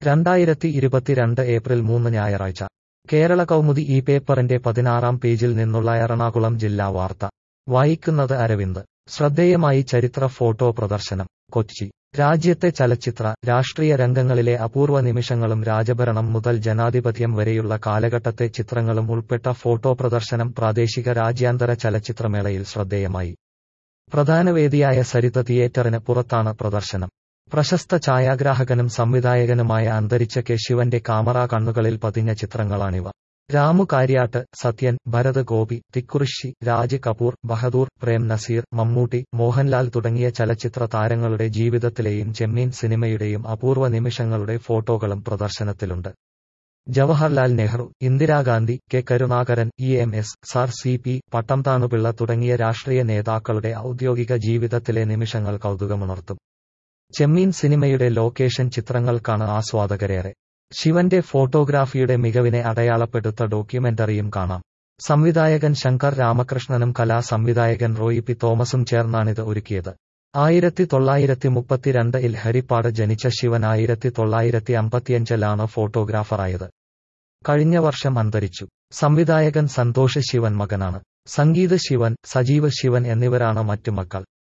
രണ്ടായിരത്തി ഇരുപത്തിരണ്ട് ഏപ്രിൽ മൂന്ന് ഞായറാഴ്ച കേരള കൗമുദി ഈ പേപ്പറിന്റെ പതിനാറാം പേജിൽ നിന്നുള്ള എറണാകുളം ജില്ലാ വാർത്ത വായിക്കുന്നത് അരവിന്ദ് ശ്രദ്ധേയമായി ചരിത്ര ഫോട്ടോ പ്രദർശനം കൊച്ചി രാജ്യത്തെ ചലച്ചിത്ര രാഷ്ട്രീയ രംഗങ്ങളിലെ അപൂർവ നിമിഷങ്ങളും രാജഭരണം മുതൽ ജനാധിപത്യം വരെയുള്ള കാലഘട്ടത്തെ ചിത്രങ്ങളും ഉൾപ്പെട്ട ഫോട്ടോ പ്രദർശനം പ്രാദേശിക രാജ്യാന്തര ചലച്ചിത്രമേളയിൽ ശ്രദ്ധേയമായി പ്രധാന വേദിയായ സരിത തിയേറ്ററിന് പുറത്താണ് പ്രദർശനം പ്രശസ്ത ഛായാഗ്രാഹകനും സംവിധായകനുമായ അന്തരിച്ച കെ ശിവന്റെ കാമറ കണ്ണുകളിൽ പതിഞ്ഞ ചിത്രങ്ങളാണിവ രാമു കാര്യാട്ട് സത്യൻ ഭരത് ഗോപി തിക്കുറിശി രാജ് കപൂർ ബഹദൂർ പ്രേം നസീർ മമ്മൂട്ടി മോഹൻലാൽ തുടങ്ങിയ ചലച്ചിത്ര താരങ്ങളുടെ ജീവിതത്തിലെയും ചെമ്മീൻ സിനിമയുടെയും അപൂർവ നിമിഷങ്ങളുടെ ഫോട്ടോകളും പ്രദർശനത്തിലുണ്ട് Jawaharlal Nehru Indira Gandhi K Karunakaran E M S sir C P Pattom Thanu Pillai തുടങ്ങിയ രാഷ്ട്രീയ നേതാക്കളുടെ ഔദ്യോഗിക ജീവിതത്തിലെ നിമിഷങ്ങൾ കൗതുകമുണർത്തും ചെമ്മീൻ സിനിമയുടെ ലൊക്കേഷൻ ചിത്രങ്ങൾക്കാണ് ആസ്വാദകരേറെ ശിവന്റെ ഫോട്ടോഗ്രാഫിയുടെ മികവിനെ അടയാളപ്പെടുത്ത ഡോക്യുമെന്ററിയും കാണാം സംവിധായകൻ ശങ്കർ രാമകൃഷ്ണനും കലാസംവിധായകൻ റോയി പി തോമസും ചേർന്നാണിത് ഒരുക്കിയത് ആയിരത്തി തൊള്ളായിരത്തി മുപ്പത്തിരണ്ടിൽ ഹരിപ്പാട് ജനിച്ച ശിവൻ ആയിരത്തി തൊള്ളായിരത്തി അമ്പത്തിയഞ്ചിലാണ് ഫോട്ടോഗ്രാഫറായത് കഴിഞ്ഞ വർഷം അന്തരിച്ചു സംവിധായകൻ സന്തോഷ് ശിവൻ മകനാണ് സംഗീത് ശിവൻ സജീവ് ശിവൻ എന്നിവരാണ് മറ്റു മക്കൾ